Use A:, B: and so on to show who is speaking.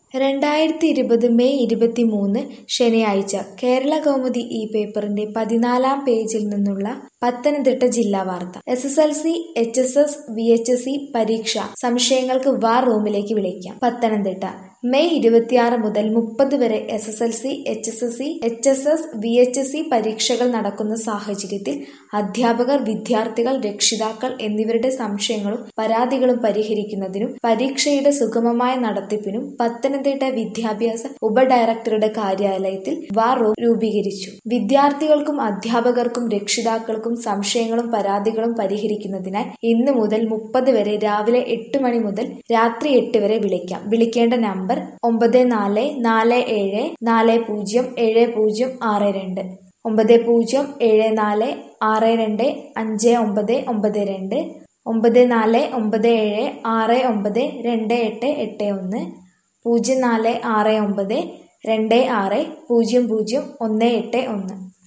A: രണ്ടായിരത്തി ഇരുപത് മെയ് ഇരുപത്തിമൂന്ന് ശനിയാഴ്ച കേരളകൗമുദി ഈ പേപ്പറിന്റെ പതിനാലാം പേജിൽ നിന്നുള്ള പത്തനംതിട്ട ജില്ലാ വാർത്ത S S L C H S S V H S C പരീക്ഷ സംശയങ്ങൾക്ക് വാർ റൂമിലേക്ക് വിളിക്കാം പത്തനംതിട്ട മെയ് ഇരുപത്തിയാറ് മുതൽ മുപ്പത് വരെ S S L C H S S C H S S V H S C പരീക്ഷകൾ നടക്കുന്ന സാഹചര്യത്തിൽ അധ്യാപകർ വിദ്യാർത്ഥികൾ രക്ഷിതാക്കൾ എന്നിവരുടെ സംശയങ്ങളും പരാതികളും പരിഹരിക്കുന്നതിനും പരീക്ഷയുടെ സുഗമമായ നടത്തിപ്പിനും പത്തനംതിട്ട വിദ്യാഭ്യാസ ഉപഡയറക്ടറുടെ കാര്യാലയത്തിൽ വാർ റൂം രൂപീകരിച്ചു വിദ്യാർത്ഥികൾക്കും അധ്യാപകർക്കും രക്ഷിതാക്കൾക്കും സംശയങ്ങളും പരാതികളും പരിഹരിക്കുന്നതിനായി ഇന്നു മുതൽ മുപ്പത് വരെ രാവിലെ എട്ട് മണി മുതൽ രാത്രി എട്ട് വരെ വിളിക്കാം വിളിക്കേണ്ട നമ്പർ ഒമ്പത് നാല് നാല് ഏഴ് നാല് പൂജ്യം ഏഴ് പൂജ്യം ആറ് രണ്ട് ഒമ്പത് പൂജ്യം ഏഴ് നാല് ആറ് രണ്ട് അഞ്ച് ഒമ്പത് ഒമ്പത് രണ്ട് ഒമ്പത് നാല് ഒമ്പത് ഏഴ് ആറ് ഒമ്പത് രണ്ട് എട്ട് എട്ട് ഒന്ന് പൂജ്യം നാല് ആറ് ഒമ്പത് രണ്ട് ആറ് പൂജ്യം പൂജ്യം ഒന്ന് എട്ട് ഒന്ന്